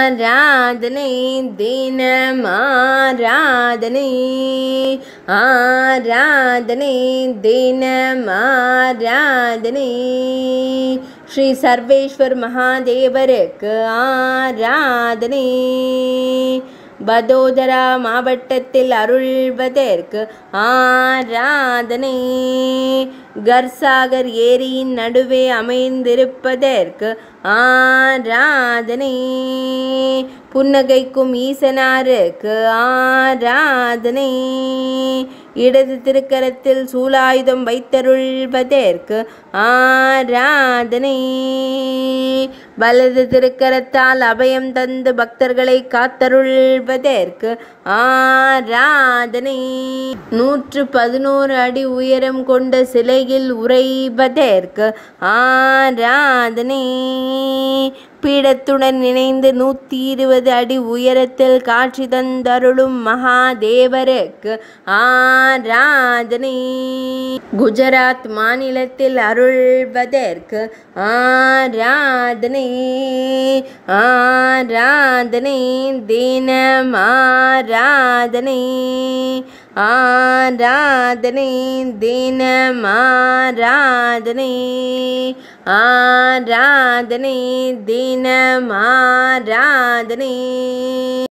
ஆராதனை தினம் ஆராதனை ஆராதனை தினம் ஆராதனை ஸ்ரீ சர்வேஸ்வர் மகாதேவருக்கு ஆராதனை வதோதரா மாவட்டத்தில் அருள்வதற்கு ஆராதனை கர்சாகர் ஏரியின் நடுவே அமைந்திருப்பதற்கு ஆராதனை புன்னகைக்கும் ஈசனாருக்கு ஆராதனை இடது திருக்கரத்தில் சூலாயுதம் வைத்தருள்வதற்கு ஆராதனை வலது திருக்கரத்தால் அபயம் தந்து பக்தர்களை காத்தருள்வதற்கு ஆராதனை நூற்று பதினோரு அடி உயரம் கொண்ட சிலையில் உறைவதற்கு ஆராதனை பீடத்துடன் இணைந்து நூற்றி இருபது அடி உயரத்தில் காட்சி தந்தருளும் மகாதேவருக்கு ஆராதனை குஜராத் மாநிலத்தில் அருள்வதற்கு ஆராதனை ஆராதனை தினம் ஆராதனை ஆராதனை தினம் ஆராதனை ஆராதனை தினம் ஆராதனை